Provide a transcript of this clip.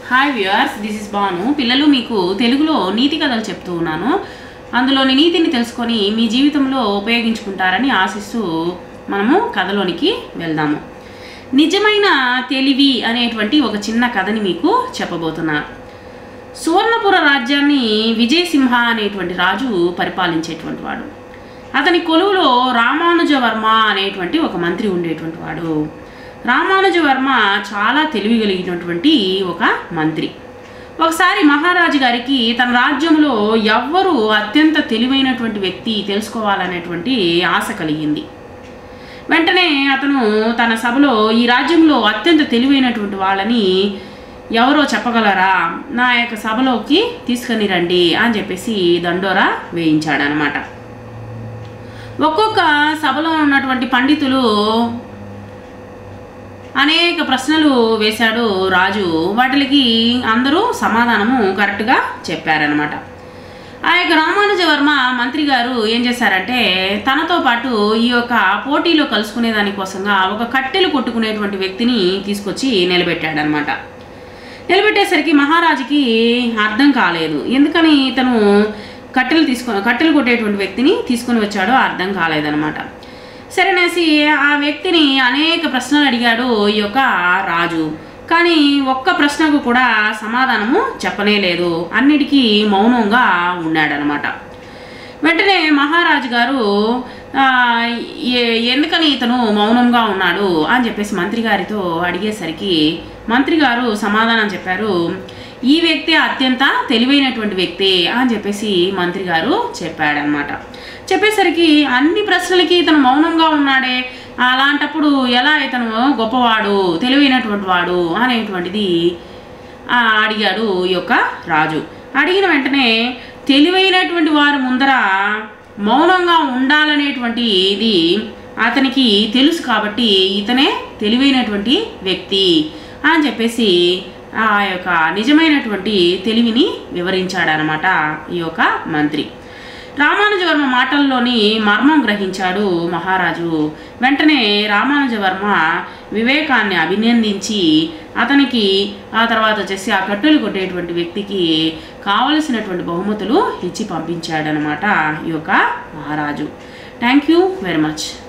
hi viewers this is Banu పిల్లలు మీకు తెలుగులో నీతి కథలు చెప్తూ ఉన్నాను అందులోని నీతిని తెలుసుకొని మీ జీవితంలో ఉపయోగించుకుంటారని ఆశిస్తూ మనము కథలోనికి వెళ్దాము నిజమైన తెలివి అనేటువంటి ఒక చిన్న కథని మీకు చెప్పబోతున్నాను సువర్ణపుర రాజ్యాన్ని విజయసింహ అనేటువంటి రాజు పరిపాలించేటువంటి వాడు అతని కొలువులో రామానుజవర్మ అనేటువంటి ఒక మంత్రి ఉండేటువంటి వాడు రామానుజవర్మ చాలా తెలివి కలిగినటువంటి ఒక మంత్రి ఒకసారి మహారాజు గారికి తన రాజ్యంలో ఎవ్వరు అత్యంత తెలివైనటువంటి వ్యక్తి తెలుసుకోవాలనేటువంటి ఆశ కలిగింది వెంటనే అతను తన సభలో ఈ రాజ్యంలో అత్యంత తెలివైనటువంటి వాళ్ళని ఎవరో చెప్పగలరా నా యొక్క సభలోకి తీసుకొని రండి అని చెప్పేసి దండోరా వేయించాడనమాట ఒక్కొక్క సభలో ఉన్నటువంటి పండితులు అనేక ప్రశ్నలు వేశాడు రాజు వాటికి అందరూ సమాధానము కరెక్ట్గా చెప్పారనమాట ఆ యొక్క రామానుజవర్మ మంత్రి గారు ఏం చేశారంటే తనతో పాటు ఈ యొక్క పోటీలో కలుసుకునే దానికోసంగా ఒక కట్టెలు కొట్టుకునేటువంటి వ్యక్తిని తీసుకొచ్చి నిలబెట్టాడనమాట నిలబెట్టేసరికి మహారాజుకి అర్థం కాలేదు ఎందుకని ఇతను కట్టెలు తీసుకొని కట్టెలు కొట్టేటువంటి వ్యక్తిని తీసుకొని వచ్చాడో అర్థం కాలేదనమాట సరేనేసి ఆ వ్యక్తిని అనేక ప్రశ్నలు అడిగాడు ఈ యొక్క రాజు కానీ ఒక్క ప్రశ్నకు కూడా సమాధానము చెప్పనేలేదు అన్నిటికీ మౌనంగా ఉన్నాడనమాట వెంటనే మహారాజు గారు "ఆ, ఏ- ఎందుకని ఇతను మౌనంగా ఉన్నాడు అని చెప్పేసి మంత్రి గారితో అడిగేసరికి మంత్రి గారు సమాధానం చెప్పారు ఈ వ్యక్తి అత్యంత తెలివైనటువంటి వ్యక్తి అని చెప్పేసి మంత్రి గారు చెప్పాడనమాట చెప్పేసరికి అన్ని ప్రశ్నలకి ఇతను మౌనంగా ఉన్నాడే అలాంటప్పుడు ఎలా ఇతను గొప్పవాడు తెలివైనటువంటి వాడు అనేటువంటిది ఆ, అడిగాడు ఈ యొక్క రాజు అడిగిన వెంటనే తెలివైనటువంటి వారి ముందర మౌనంగా ఉండాలనేటువంటి ఇది అతనికి తెలుసు కాబట్టి ఇతనే తెలివైనటువంటి వ్యక్తి అని చెప్పేసి ఆ యొక్క నిజమైనటువంటి తెలివిని వివరించాడనమాట ఈ యొక్క మంత్రి రామానుజవర్మ మాటల్లోని మర్మం గ్రహించాడు మహారాజు వెంటనే రామానుజవర్మ వివేకాన్ని అభినందించి అతనికి ఆ తర్వాత వచ్చేసి ఆ కట్టెలు కొట్టేటువంటి వ్యక్తికి కావలసినటువంటి బహుమతులు ఇచ్చి పంపించాడనమాట ఈ యొక్క మహారాజు థ్యాంక్ యూ వెరీ మచ్